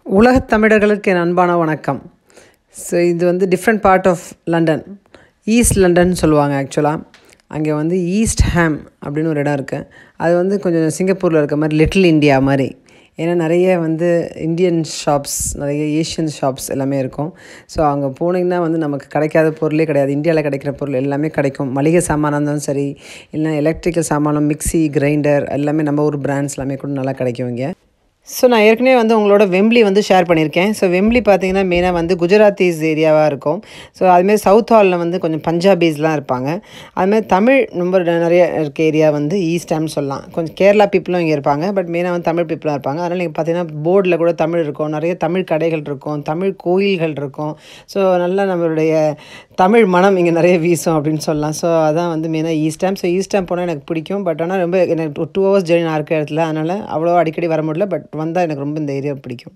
உலகத் தமிழர்களுக்கு என் அன்பான வணக்கம் ஸோ இது வந்து different part of London East London சொல்லுவாங்க ஆக்சுவலாக அங்கே வந்து ஈஸ்ட் ஹேம் அப்படின்னு ஒரு இடம் இருக்குது அது வந்து கொஞ்சம் சிங்கப்பூரில் இருக்க மாதிரி லிட்டில் இந்தியா மாதிரி ஏன்னா நிறைய வந்து இந்தியன் ஷாப்ஸ் நிறைய ஏஷியன் ஷாப்ஸ் எல்லாமே இருக்கும் ஸோ அங்கே போனீங்கன்னா வந்து நமக்கு கிடைக்காத பொருளே கிடையாது இந்தியாவில் கிடைக்கிற பொருள் எல்லாமே கிடைக்கும் மளிகை சாமானாக இருந்தாலும் சரி இல்லை எலக்ட்ரிக்கல் சாமானம் மிக்ஸி கிரைண்டர் எல்லாமே நம்ம ஊர் பிராண்ட்ஸ் எல்லாமே கூட நல்லா கிடைக்கும் இங்கே ஸோ நான் ஏற்கனவே வந்து உங்களோட வெம்ப்ளி வந்து ஷேர் பண்ணியிருக்கேன் ஸோ வெம்ப்ளி பார்த்தீங்கன்னா மெயினாக வந்து குஜராத்தீஸ் ஏரியாவாக இருக்கும் ஸோ அதுமாரி சவுத் ஹாலில் வந்து கொஞ்சம் பஞ்சாபீஸ்லாம் இருப்பாங்க அதுமாதிரி தமிழ் ரொம்ப நிறைய இருக்க ஏரியா வந்து ஈஸ்ட் ஹாம்னு சொல்லலாம் கொஞ்சம் கேரளா பீப்புளும் இங்கே இருப்பாங்க பட் மெயினாக வந்து தமிழ் பீப்புளாக இருப்பாங்க அதனால் நீங்கள் பார்த்தீங்கன்னா போர்டில் கூட தமிழ் இருக்கும் நிறைய தமிழ் கடைகள் இருக்கும் தமிழ் கோயில்கள் இருக்கும் ஸோ நல்லா நம்மளுடைய தமிழ் மனம் இங்கே நிறைய வீசும் அப்படின்னு சொல்லலாம் ஸோ அதான் வந்து மெயினாக East Ham so East Ham போனால் எனக்கு பிடிக்கும் பட் ஆனால் ரொம்ப எனக்கு ஒரு டூ ஹவர்ஸ் ஜெர்னி நான் இருக்க இடத்துல அதனால் அவ்வளோ அடிக்கடி வர முடியல பட் வந்தால் எனக்கு ரொம்ப இந்த ஏரியா பிடிக்கும்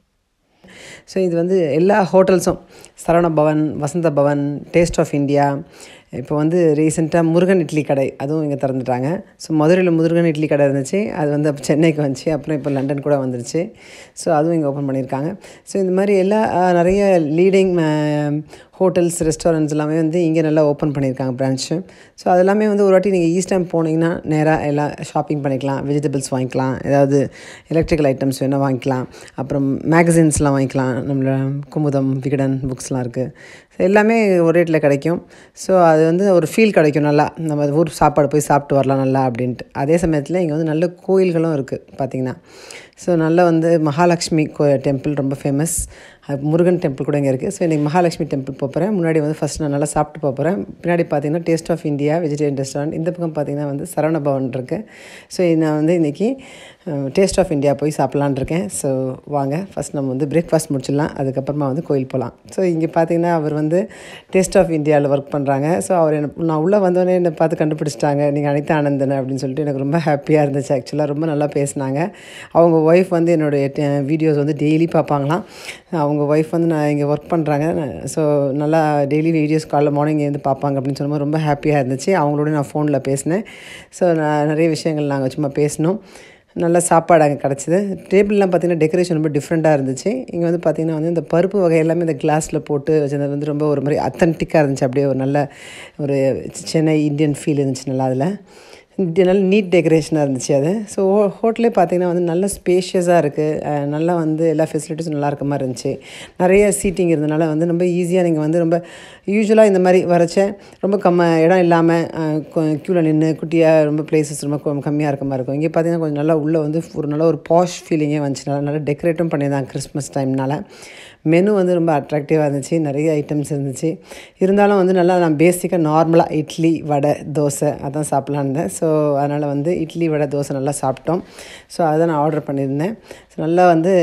ஸோ இது வந்து எல்லா ஹோட்டல்ஸும் சரவண பவன் வசந்த பவன் டேஸ்ட் ஆஃப் இந்தியா இப்போ வந்து ரீசெண்டாக முருகன் இட்லி கடை அதுவும் இங்கே திறந்துட்டாங்க ஸோ மதுரையில் முருகன் இட்லி கடை இருந்துச்சு அது வந்து அப்போ சென்னைக்கு வந்துச்சு அப்புறம் இப்போ லண்டன் கூட வந்துருச்சு ஸோ அதுவும் இங்கே ஓப்பன் பண்ணியிருக்காங்க ஸோ இந்த மாதிரி எல்லா நிறைய லீடிங் ஹோட்டல்ஸ் ரெஸ்டாரண்ட்ஸ் எல்லாமே வந்து இங்கே நல்லா ஓப்பன் பண்ணியிருக்காங்க பிரான்ச்சு ஸோ அது எல்லாமே வந்து ஒரு வாட்டி நீங்கள் ஈஸ்ட் டைம் போனீங்கன்னா நேராக எல்லாம் ஷாப்பிங் பண்ணிக்கலாம் வெஜிடபிள்ஸ் வாங்கிக்கலாம் ஏதாவது எலக்ட்ரிக்கல் ஐட்டம்ஸ் வேணால் வாங்கிக்கலாம் அப்புறம் மேகசின்ஸ்லாம் வாங்கிக்கலாம் நம்மள குமுதம் விகடன் புக்ஸ்லாம் இருக்குது ஸோ எல்லாமே ஒரு ரேட்டில் கிடைக்கும் ஸோ அது வந்து ஒரு ஃபீல் கிடைக்கும் நல்லா நம்ம ஊர் சாப்பாடு போய் சாப்பிட்டு வரலாம் நல்லா அப்படின்ட்டு அதே சமயத்தில் இங்கே வந்து நல்ல கோயில்களும் இருக்குது பார்த்திங்கன்னா ஸோ நல்லா வந்து மகாலட்சுமி கோ டெம்பிள் ரொம்ப ஃபேமஸ் முருகன் டெம்பிள் கூட இங்கே இருக்குது ஸோ இன்றைக்கி மகாலட்சுமி டெம்பிள் போகிறேன் முன்னாடி வந்து ஃபஸ்ட் நான் நல்லா சாப்பிட்டு போகிறேன் பின்னாடி பார்த்தீங்கன்னா taste of India vegetarian restaurant இந்த பக்கம் பார்த்தீங்கன்னா வந்து சரவண பவன் இருக்குது ஸோ நான் வந்து இன்றைக்கி டேஸ்ட் ஆஃப் இந்தியா போய் சாப்பிட்லான் இருக்கேன் ஸோ வாங்க ஃபஸ்ட் நம்ம வந்து பிரேக்ஃபாஸ்ட் முடிச்சிடலாம் அதுக்கப்புறமா வந்து கோயில் போகலாம் ஸோ இங்கே பார்த்தீங்கன்னா அவர் வந்து டேஸ்ட் ஆஃப் இந்தியாவில் ஒர்க் பண்ணுறாங்க ஸோ அவர் என்ன நான் உள்ளே வந்தோடனே என்னை பார்த்து கண்டுபிடிச்சிட்டாங்க நீங்கள் அனிதா ஆனந்தன் அப்படின்னு சொல்லிட்டு எனக்கு ரொம்ப ஹாப்பியாக இருந்துச்சு ஆக்சுவலாக ரொம்ப நல்லா பேசினாங்க அவங்க ஒய்ஃப் வந்து என்னுடைய வீடியோஸ் வந்து டெய்லி பார்ப்பாங்களாம் அவங்க ஒய்ஃப் வந்து நான் இங்கே ஒர்க் பண்ணுறாங்க ஸோ நல்லா டெய்லி வீடியோஸ் காலைல மார்னிங் இருந்து பார்ப்பாங்க அப்படின்னு சொல்லும்போது ரொம்ப ஹாப்பியாக இருந்துச்சு அவங்களோட நான் ஃபோனில் பேசினேன் ஸோ நான் நிறைய விஷயங்கள் நாங்கள் சும்மா பேசினோம் நல்ல சாப்பாடு அங்கே கிடச்சிது டேபிள்லாம் பார்த்திங்கன்னா டெக்கரேஷன் ரொம்ப டிஃப்ரெண்ட்டாக இருந்துச்சு இங்கே வந்து பார்த்திங்கன்னா வந்து இந்த பருப்பு வகை எல்லாமே இந்த கிளாஸில் போட்டு வச்சது வந்து ரொம்ப ஒரு மாதிரி அத்தன்டிக்காக இருந்துச்சு அப்படியே ஒரு நல்ல ஒரு சென்னை இந்தியன் ஃபீல் இருந்துச்சு நல்லா அதில் நல்ல நீட் டெக்கரேஷனாக இருந்துச்சு அது ஸோ ஹோட்டலே பார்த்திங்கன்னா வந்து நல்ல ஸ்பேஷியஸாக இருக்குது நல்லா வந்து எல்லா ஃபெசிலிட்டிஸும் நல்லா இருக்க மாதிரி இருந்துச்சு நிறைய சீட்டிங் இருந்தனால வந்து ரொம்ப ஈஸியாக நீங்கள் வந்து ரொம்ப யூஸ்வலாக இந்த மாதிரி வரைச்ச ரொம்ப கம்ம இடம் இல்லாமல் க்யூவில் நின்று குட்டியாக ரொம்ப பிளேசஸ் ரொம்ப கம்மியாக இருக்க மாதிரி இருக்கும் இங்கே பார்த்தீங்கன்னா கொஞ்சம் நல்லா உள்ளே வந்து ஒரு நல்ல ஒரு பாஷ் ஃபீலிங்கே வந்துச்சு நல்லா நல்லா டெக்கரேட்டும் பண்ணியிருந்தாங்க கிறிஸ்மஸ் டைம்னால் மெனு வந்து ரொம்ப அட்ராக்டிவாக இருந்துச்சு நிறைய ஐட்டம்ஸ் இருந்துச்சு இருந்தாலும் வந்து நல்லா நான் பேசிக்காக நார்மலாக இட்லி வடை தோசை அதான் சாப்பிட்லான்னு இருந்தேன் ஸோ அதனால் வந்து இட்லி வடை தோசை நல்லா சாப்பிட்டோம் ஸோ அதை நான் ஆர்டர் பண்ணியிருந்தேன் ஸோ நல்லா வந்து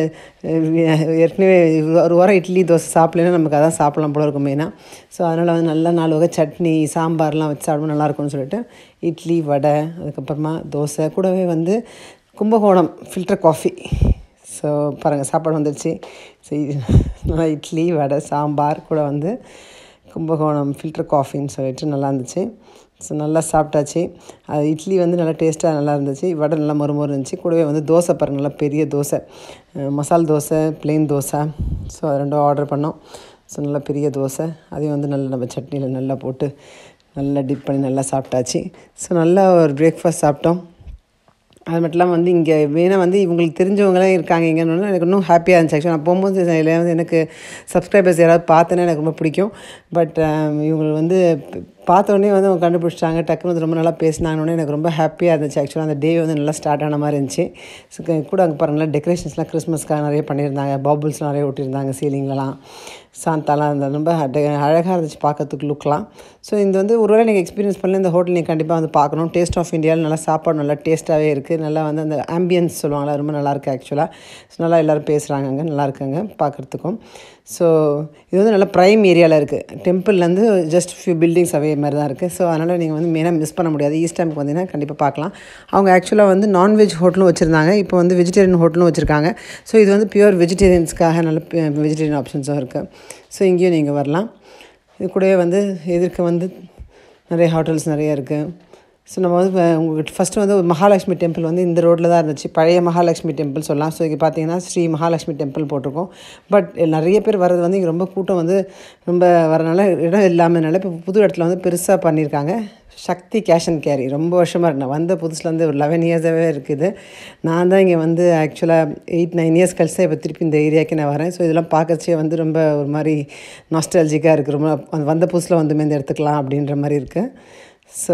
ஏற்கனவே ஒரு வாரம் இட்லி தோசை சாப்பிட்லன்னா நமக்கு அதான் சாப்பிட்லாம் போல இருக்கும் மெயினாக ஸோ அதனால் வந்து நல்லா நாலு வகை சட்னி சாம்பார்லாம் வச்சு சாப்பிடும்போது நல்லாயிருக்கும்னு சொல்லிட்டு இட்லி வடை அதுக்கப்புறமா தோசை கூடவே வந்து கும்பகோணம் ஃபில்டர் காஃபி ஸோ பாருங்கள் சாப்பாடு வந்துடுச்சு ஸோ நல்லா இட்லி வடை சாம்பார் கூட வந்து கும்பகோணம் ஃபில்டர் காஃபின்னு சொல்லிட்டு நல்லா இருந்துச்சு ஸோ நல்லா சாப்பிட்டாச்சு அது இட்லி வந்து நல்லா டேஸ்ட்டாக நல்லா இருந்துச்சு வடை நல்லா மறுமொரு இருந்துச்சு கூடவே வந்து தோசை பாருங்கள் நல்லா பெரிய தோசை மசால் தோசை ப்ளெயின் தோசை ஸோ அது ரெண்டும் ஆர்டர் பண்ணோம் ஸோ நல்லா பெரிய தோசை அதையும் வந்து நல்லா நம்ம சட்னியில் நல்லா போட்டு நல்லா டிப் பண்ணி நல்லா சாப்பிட்டாச்சு ஸோ நல்லா ஒரு பிரேக்ஃபாஸ்ட் சாப்பிட்டோம் அது மட்டும் இல்லாமல் வந்து இங்கே மெயினாக வந்து இவங்களுக்கு தெரிஞ்சவங்களாம் இருக்காங்க இங்கன்னு எனக்கு இன்னும் ஹாப்பியாக இருந்துச்சு ஆக்சுவலாக நான் போகும்போது இதில் வந்து எனக்கு சப்ஸ்கிரைபர்ஸ் யாராவது பார்த்தேன்னா எனக்கு ரொம்ப பிடிக்கும் பட் இவங்க வந்து பார்த்த உடனே வந்து அவங்க கண்டுபிடிச்சிட்டாங்க டக்குனு வந்து ரொம்ப நல்லா பேசினாங்கன்னு எனக்கு ரொம்ப ஹாப்பியாக இருந்துச்சு ஆக்சுவலாக அந்த டே வந்து நல்லா ஸ்டார்ட் ஆன மாதிரி இருந்துச்சு ஸோ கூட அங்கே பாருங்களேன் டெக்கரேஷன்ஸ்லாம் கிறிஸ்மஸ்க்காக நிறைய பண்ணியிருந்தாங்க பாபுல்ஸ் நிறைய ஒட்டியிருந்தாங்க சீலிங்லலாம் சாந்தாலாம் இருந்தது ரொம்ப அழகாக இருந்துச்சு பார்க்கறதுக்கு லுக்லாம் ஸோ இது வந்து ஒருவேளை நீங்கள் எக்ஸ்பீரியன்ஸ் பண்ணல இந்த ஹோட்டல் நீங்கள் கண்டிப்பாக வந்து பார்க்கணும் டேஸ்ட் ஆஃப் இந்தியாவில் நல்லா சாப்பாடு நல்லா டேஸ்ட்டாகவே இருக்குது நல்லா வந்து அந்த ஆம்பியன்ஸ் சொல்லுவாங்களா ரொம்ப நல்லாயிருக்கு ஆக்சுவலாக ஸோ நல்லா எல்லோரும் பேசுகிறாங்க அங்கே நல்லா இருக்குங்க பார்க்குறதுக்கும் ஸோ இது வந்து நல்லா ப்ரைம் ஏரியாவில் இருக்குது டெம்பிள்லேருந்து ஜஸ்ட் ஃபியூ பில்டிங்ஸ் அவே மாதிரி தான் இருக்குது ஸோ அதனால் நீங்கள் வந்து மெயினாக மிஸ் பண்ண முடியாது ஈஸ்ட் டைமுக்கு வந்தீங்கன்னா கண்டிப்பாக பார்க்கலாம் அவங்க ஆக்சுவலாக வந்து நான்வெஜ் ஹோட்டலும் வச்சுருந்தாங்க இப்போ வந்து வெஜிடேரியன் ஹோட்டலும் வச்சுருக்காங்க ஸோ இது வந்து பியூர் வெஜிடேரியன்ஸ்க்காக நல்ல வெஜிடேரியன் ஆப்ஷன்ஸும் இருக்குது ஸோ இங்கேயும் நீங்கள் வரலாம் இது கூடவே வந்து எதிர்க்க வந்து நிறைய ஹோட்டல்ஸ் நிறைய இருக்குது ஸோ நம்ம வந்து இப்போ உங்களுக்கு ஃபஸ்ட்டு வந்து ஒரு மகாலட்சுமி டெம்பிள் வந்து இந்த ரோட்டில் தான் இருந்துச்சு பழைய மகாலட்சுமி டெம்பிள் சொல்லலாம் ஸோ இங்கே பார்த்தீங்கன்னா ஸ்ரீ மகாலட்சுமி டெம்பிள் போட்டிருக்கோம் பட் நிறைய பேர் வர்றது வந்து இங்கே ரொம்ப கூட்டம் வந்து ரொம்ப வரனால இடம் இல்லாமனால இப்போ புது இடத்துல வந்து பெருசாக பண்ணியிருக்காங்க சக்தி கேஷ் அண்ட் கேரி ரொம்ப வருஷமாக இருந்தேன் வந்த புதுசில் வந்து ஒரு லெவன் இயர்ஸாகவே இருக்குது நான் தான் இங்கே வந்து ஆக்சுவலாக எயிட் நைன் இயர்ஸ் கழிச்சு தான் இப்போ திருப்பி இந்த ஏரியாவுக்கு நான் வரேன் ஸோ இதெல்லாம் பார்க்கறச்சே வந்து ரொம்ப ஒரு மாதிரி நாஸ்டாலஜிக்காக இருக்குது ரொம்ப வந்த புதுசில் வந்து இந்த எடுத்துக்கலாம் அப்படின்ற மாதிரி இருக்குது ஸோ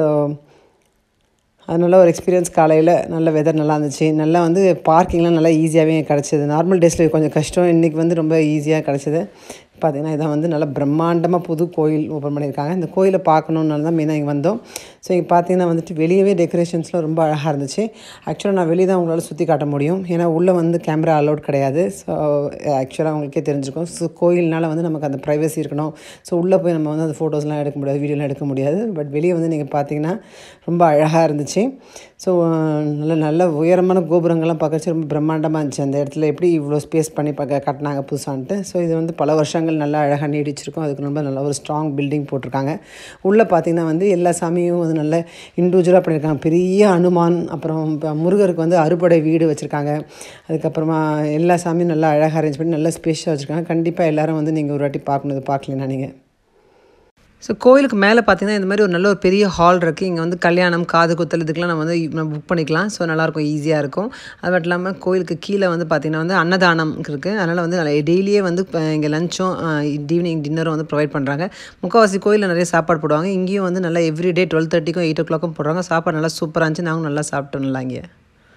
அதனால ஒரு எக்ஸ்பீரியன்ஸ் காலையில் நல்ல வெதர் நல்லா இருந்துச்சு நல்லா வந்து பார்க்கிங்லாம் நல்லா ஈஸியாகவே கிடச்சிது நார்மல் டேஸில் கொஞ்சம் கஷ்டம் இன்றைக்கி வந்து ரொம்ப ஈஸியாக கிடச்சிது பார்த்திங்கன்னா இதான் வந்து நல்ல பிரம்மாண்டமாக புது கோயில் ஓப்பன் பண்ணியிருக்காங்க இந்த கோயிலை பார்க்கணுன்னால தான் மெயினாக இங்கே வந்தோம் ஸோ இங்கே பார்த்தீங்கன்னா வந்துட்டு வெளியவே டெக்கரேஷன்ஸ்லாம் ரொம்ப அழகாக இருந்துச்சு ஆக்சுவலாக நான் வெளியே தான் உங்களால் சுற்றி காட்ட முடியும் ஏன்னா உள்ளே வந்து கேமரா அலோட் கிடையாது ஸோ ஆக்சுவலாக உங்களுக்கே தெரிஞ்சுக்கும் ஸோ கோயில்னால வந்து நமக்கு அந்த ப்ரைவசி இருக்கணும் ஸோ உள்ளே போய் நம்ம வந்து அந்த ஃபோட்டோஸ்லாம் எடுக்க முடியாது வீடியோலாம் எடுக்க முடியாது பட் வெளியே வந்து நீங்கள் பார்த்தீங்கன்னா ரொம்ப அழகாக இருந்துச்சு ஸோ நல்ல நல்ல உயரமான கோபுரங்கள்லாம் பார்க்கறச்சு ரொம்ப பிரம்மாண்டமாக இருந்துச்சு அந்த இடத்துல எப்படி இவ்வளோ ஸ்பேஸ் பண்ணி பார்க்க கட்டினாங்க புதுசான்ட்டு ஸோ இது வந்து பல வருஷங்கள் நல்லா அழகாக நீடிச்சிருக்கும் அதுக்கு ரொம்ப நல்ல ஒரு ஸ்ட்ராங் பில்டிங் போட்டிருக்காங்க உள்ளே பார்த்தீங்கன்னா வந்து எல்லா சாமியும் வந்து நல்ல இண்டிவிஜுவலாக பண்ணியிருக்காங்க பெரிய அனுமான் அப்புறம் இப்போ முருகருக்கு வந்து அறுபடை வீடு வச்சுருக்காங்க அதுக்கப்புறமா எல்லா சாமியும் நல்லா அழகாக அரேஞ்ச் பண்ணி நல்லா ஸ்பேஷியாக வச்சுருக்காங்க கண்டிப்பாக எல்லோரும் வந்து நீங்கள் ஒரு வாட்டி பார்க்கணும் இது பார்க்கலன்னா நீங்கள் ஸோ கோயிலுக்கு மேலே பார்த்தீங்கன்னா இந்த மாதிரி ஒரு நல்ல ஒரு பெரிய ஹால் இருக்குது இங்கே வந்து கல்யாணம் காது குத்தல் இதுக்கெலாம் நம்ம வந்து நம்ம புக் பண்ணிக்கலாம் ஸோ நல்லாயிருக்கும் ஈஸியாக இருக்கும் அது மட்டும் இல்லாமல் கோயிலுக்கு கீழே வந்து பார்த்திங்கன்னா வந்து அன்னதானம் இருக்குது அதனால் வந்து டெய்லியே வந்து இங்கே லஞ்சும் ஈவினிங் டின்னரும் வந்து ப்ரொவைட் பண்ணுறாங்க முக்கால்வாசி கோயிலில் நிறைய சாப்பாடு போடுவாங்க இங்கேயும் வந்து நல்லா எவ்ரிடே டுவெல் தேர்ட்டிக்கும் எயிட் ஓ கிளாக்கும் போடுறாங்க சாப்பாடு நல்லா சூப்பராக இருந்துச்சு நாங்களும் நல்லா சாப்பிட்டோம் நல்லா இங்கே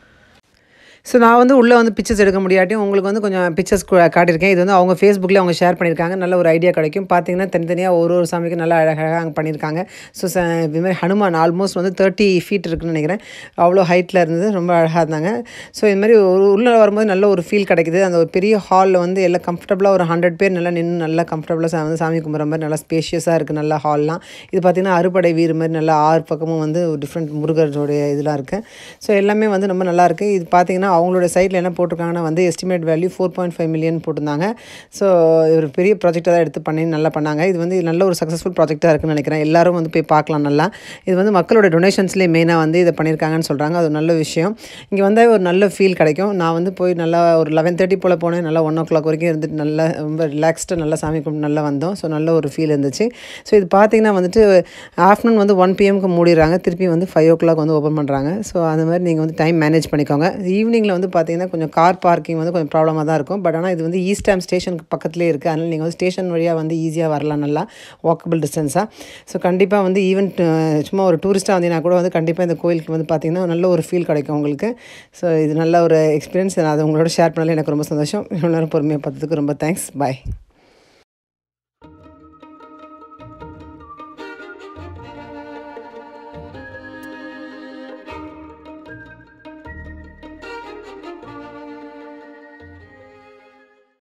ஸோ நான் வந்து உள்ளே வந்து பிக்சர்ஸ் எடுக்க முடியாட்டியும் உங்களுக்கு வந்து கொஞ்சம் பிக்சர்ஸ் காட்டியிருக்கேன் இது வந்து அவங்க ஃபேஸ்புக்கில் அவங்க ஷேர் பண்ணியிருக்காங்க நல்ல ஒரு ஐடியா கிடைக்கும் பார்த்தீங்கன்னா தனித்தனியாக ஒரு ஒரு சாமிக்கு நல்லா அழகாக அங்கே பண்ணியிருக்காங்க ஸோ ச இது மாதிரி ஹனுமான் ஆல்மோஸ்ட் வந்து தேர்ட்டி ஃபீட் இருக்குன்னு நினைக்கிறேன் அவ்வளோ ஹைட்டில் இருந்தது ரொம்ப அழகாக இருந்தாங்க ஸோ இது மாதிரி ஒரு உள்ளே வரும்போது நல்ல ஒரு ஃபீல் கிடைக்குது அந்த ஒரு பெரிய ஹாலில் வந்து எல்லாம் கம்ஃபர்டபுளாக ஒரு ஹண்ட்ரட் பேர் நல்லா நின்று நல்லா கம்ஃபர்டபுளாக வந்து சாமி கும்பிட்ற மாதிரி நல்லா ஸ்பேஷியஸாக இருக்குது நல்லா ஹால்லாம் இது பார்த்திங்கன்னா அறுபடை வீடு மாதிரி நல்லா ஆறு பக்கமும் வந்து டிஃப்ரெண்ட் முருகருடைய இதெல்லாம் இருக்குது ஸோ எல்லாமே வந்து ரொம்ப நல்லாயிருக்கு இது பார்த்திங்கன்னா அவங்களோட சைட்டில் என்ன போட்டிருக்காங்கன்னா வந்து estimate value four point five million போட்டிருந்தாங்க ஸோ ஒரு பெரிய ப்ராஜெக்டாக தான் எடுத்து பண்ணி நல்லா பண்ணாங்க இது வந்து நல்ல ஒரு சக்ஸஸ்ஃபுல் ப்ராஜெக்டாக இருக்குன்னு நினைக்கிறேன் எல்லாரும் வந்து போய் பார்க்கலாம் நல்லா இது வந்து மக்களோட டொனேஷன்ஸ்லேயே மெயினாக வந்து இதை பண்ணியிருக்காங்கன்னு சொல்கிறாங்க அது ஒரு நல்ல விஷயம் இங்கே வந்தால் ஒரு நல்ல ஃபீல் கிடைக்கும் நான் வந்து போய் நல்லா ஒரு லெவன் தேர்ட்டி போல் போனேன் நல்லா ஒன் ஓ கிளாக் வரைக்கும் இருந்துட்டு நல்லா ரொம்ப ரிலாக்ஸ்டாக நல்லா சாமி கும்பிட்டு நல்லா வந்தோம் ஸோ நல்ல ஒரு ஃபீல் இருந்துச்சு ஸோ இது பார்த்திங்கன்னா வந்துட்டு ஆஃப்டர்நூன் வந்து ஒன் பிஎம்க்கு மூடிடுறாங்க திருப்பி வந்து ஃபைவ் ஓ கிளாக் வந்து ஓப்பன் பண்ணுறாங்க ஸோ அந்த மாதிரி நீங்கள் வந்து டைம் மேனேஜ் பண்ணிக்கோங்க ஈவினிங்கில் வந்து பார்த்தீங்கன்னா கொஞ்சம் கார் பார்க்கிங் வந்து கொஞ்சம் ப்ராப்ளமாக தான் இருக்கும் பட் ஆனால் இது வந்து ஈஸ்ட் டேம் ஸ்டேஷனுக்கு பக்கத்துலேயே இருக்குது அதனால் நீங்கள் வந்து ஸ்டேஷன் வழியாக வந்து ஈஸியாக வரலாம் நல்லா வாக்கபிள் டிஸ்டன்ஸாக ஸோ கண்டிப்பாக வந்து ஈவன் சும்மா ஒரு டூரிஸ்ட்டாக வந்தீங்கன்னா கூட வந்து கண்டிப்பாக இந்த கோயிலுக்கு வந்து பார்த்திங்கன்னா நல்ல ஒரு ஃபீல் கிடைக்கும் உங்களுக்கு ஸோ இது நல்ல ஒரு எக்ஸ்பீரியன்ஸ் அது உங்களோட ஷேர் பண்ணல எனக்கு ரொம்ப சந்தோஷம் இவ்வளோ நேரம் பொறுமையாக பார்த்ததுக்கு ரொம்ப தேங்க்ஸ் பாய்